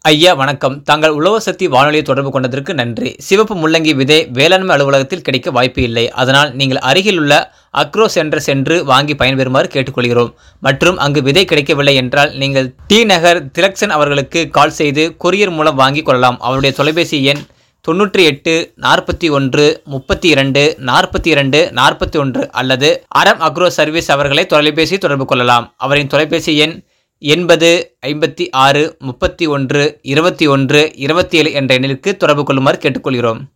ஐயா வணக்கம் தாங்கள் உழவு சக்தி வானொலியை தொடர்பு கொண்டதற்கு நன்றி சிவப்பு முள்ளங்கி விதை வேளாண்மை அலுவலகத்தில் கிடைக்க வாய்ப்பு இல்லை அதனால் நீங்கள் அருகிலுள்ள அக்ரோ சென்டர் சென்று வாங்கி பயன்பெறுமாறு கேட்டுக்கொள்கிறோம் மற்றும் அங்கு விதை கிடைக்கவில்லை என்றால் நீங்கள் டி நகர் திலக்ஷன் அவர்களுக்கு கால் செய்து கொரியர் மூலம் வாங்கிக் கொள்ளலாம் அவருடைய தொலைபேசி எண் தொண்ணூற்றி எட்டு நாற்பத்தி ஒன்று முப்பத்தி இரண்டு நாற்பத்தி இரண்டு நாற்பத்தி ஒன்று அல்லது அரம் அக்ரோ சர்வீஸ் அவர்களை தொலைபேசி தொடர்பு கொள்ளலாம் அவரின் தொலைபேசி எண் எண்பது ஐம்பத்தி ஆறு முப்பத்தி ஒன்று இருபத்தி ஒன்று இருபத்தி ஏழு என்ற எண்ணிற்கு தொடர்பு கொள்ளுமாறு கேட்டுக்கொள்கிறோம்